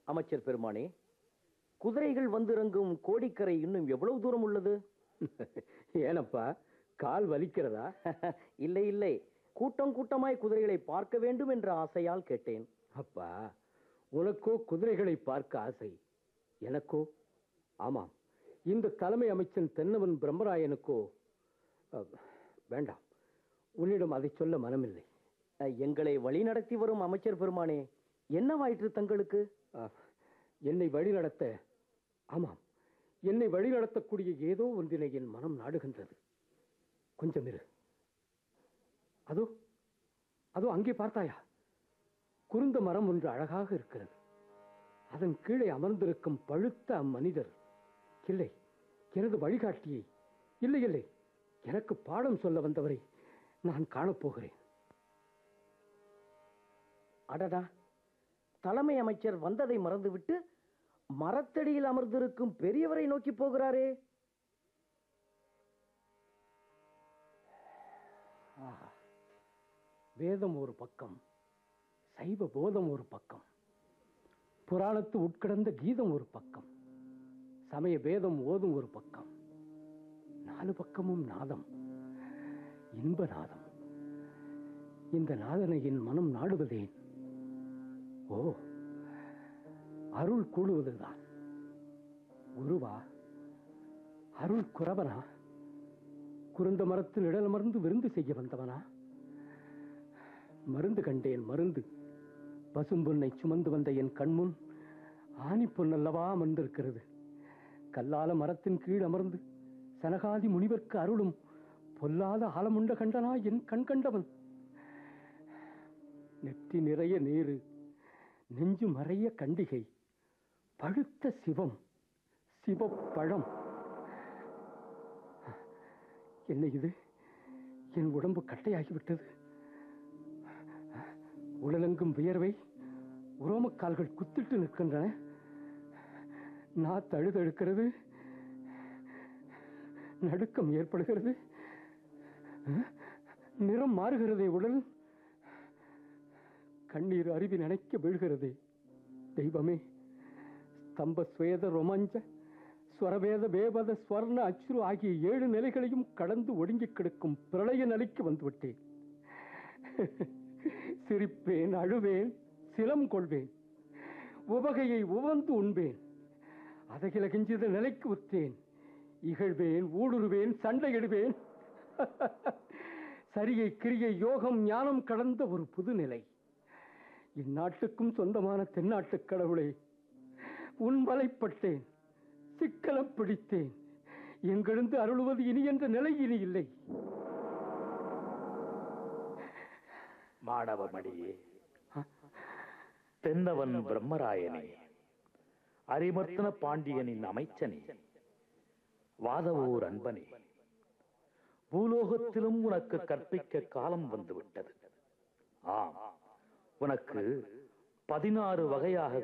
அமைச்சர் பெருமானே குதிரைகள் வந்திறங்கும் கோடிக்கரை இன்னும் எவ்வளவு தூரம் உள்ளது ஏனப்பா கால் வலிக்கிறதா இல்லை இல்லை கூட்டம் கூட்டமாய் குதிரைகளை பார்க்க வேண்டும் என்ற ஆசையால் கேட்டேன் அப்பா உனக்கோ குதிரைகளை பார்க்க ஆசை எனக்கோ ஆமாம் இந்த தலைமை அமைச்சன் தென்னவன் பிரம்மராயனுக்கோ அ, வேண்டாம் உன்னிடம் அதை சொல்ல மனமில்லை அஹ், எங்களை வழிநடத்தி வரும் அமைச்சர் பெருமானே என்னவாயிற்று தங்களுக்கு அ, என்னை வழிநடத்த ஆமாம் என்னை வழிநடத்தக்கூடிய ஏதோ ஒன்றினை என் மனம் நாடுகின்றது கொஞ்சம் இரு அதோ அதோ அங்கே பார்த்தாயா குருந்த மரம் ஒன்று அழகாக இருக்கிறது அதன் கீழே அமர்ந்திருக்கும் பழுத்த அம்மனிதர் இல்லை எனது வழிகாட்டியை இல்லை இல்லை எனக்கு பாடம் சொல்ல வந்தவரை நான் காணப்போகிறேன் அடடா தலைமை அமைச்சர் வந்ததை மறந்துவிட்டு மரத்தடியில் அமர்ந்திருக்கும் பெரியவரை நோக்கி போகிறாரே ஆஹா வேதம் ஒரு பக்கம் சைவ போதம் ஒரு பக்கம் புராணத்து உட்கிடந்த கீதம் ஒரு பக்கம் சமய வேதம் ஓதும் ஒரு பக்கம் நாலு பக்கமும் நாதம் இன்ப நாதம் இந்த நாதனை என் மனம் நாடுவதேன் ஓ அருள் கூடுவதுதான் குருவா அருள் குறவனா குருந்த மரத்து நிழலமர்ந்து விருந்து செய்ய வந்தவனா மருந்து கண்டேன் மருந்து பசும்பொன்னை சுமந்து வந்த என் கண்முன் ஆணி பொன்னல்லவா அமர்ந்திருக்கிறது கல்லால மரத்தின் கீழ் அமர்ந்து சனகாதி முனிவர்க்கு அருளும் பொல்லாத ஆலமுண்ட கண்டனா என் கண் கண்டவன் நெற்றி நிறைய நீரு நெஞ்சு மறைய கண்டிகை பழுத்த சிவம் சிவப்பழம் என்ன இது என் உடம்பு கட்டையாகிவிட்டது உடலெங்கும் வியர்வை உரோமக்கால்கள் குத்திட்டு நிற்கின்றன நான் தழுதழுக்கிறது நடுக்கம் ஏற்படுகிறது நிறம் மாறுகிறதே உடல் கண்ணீர் அருவி நினைக்க வீழ்கிறதே தெய்வமே ஸ்தம்ப சுவேத ரொமாஞ்ச ஸ்வரவேத வேபத ஸ்வர்ண அச்சுரு ஆகிய ஏழு நிலைகளையும் கடந்து ஒடுங்கி கிடக்கும் பிரளய நிலைக்கு வந்துவிட்டேன் சிரிப்பேன் அழுவேன் சிலம் கொள்வேன் உவகையை உவந்து உண்பேன் அதகில கிஞ்சித நிலைக்கு உற்றேன் இகழ்வேன் ஊடுருவேன் சண்டையிடுவேன் சரியை கிரியை யோகம் ஞானம் கடந்த ஒரு புதுநிலை இந்நாட்டுக்கும் சொந்தமான தென்னாட்டுக் கடவுளே உன் வலைப்பட்டேன் சிக்கலம் பிடித்தேன் எங்கிருந்து அருளுவது இனி என்ற நிலை இனி இல்லை மாணவமணியே தென்னவன் பிரம்மராயனே அரிமர்த்தன பாண்டியனின் அமைச்சனே வாதவூர் அன்பனே பூலோகத்திலும் உனக்கு கற்பிக்க காலம் வந்துவிட்டது ஆம் உனக்கு பதினாறு வகையாக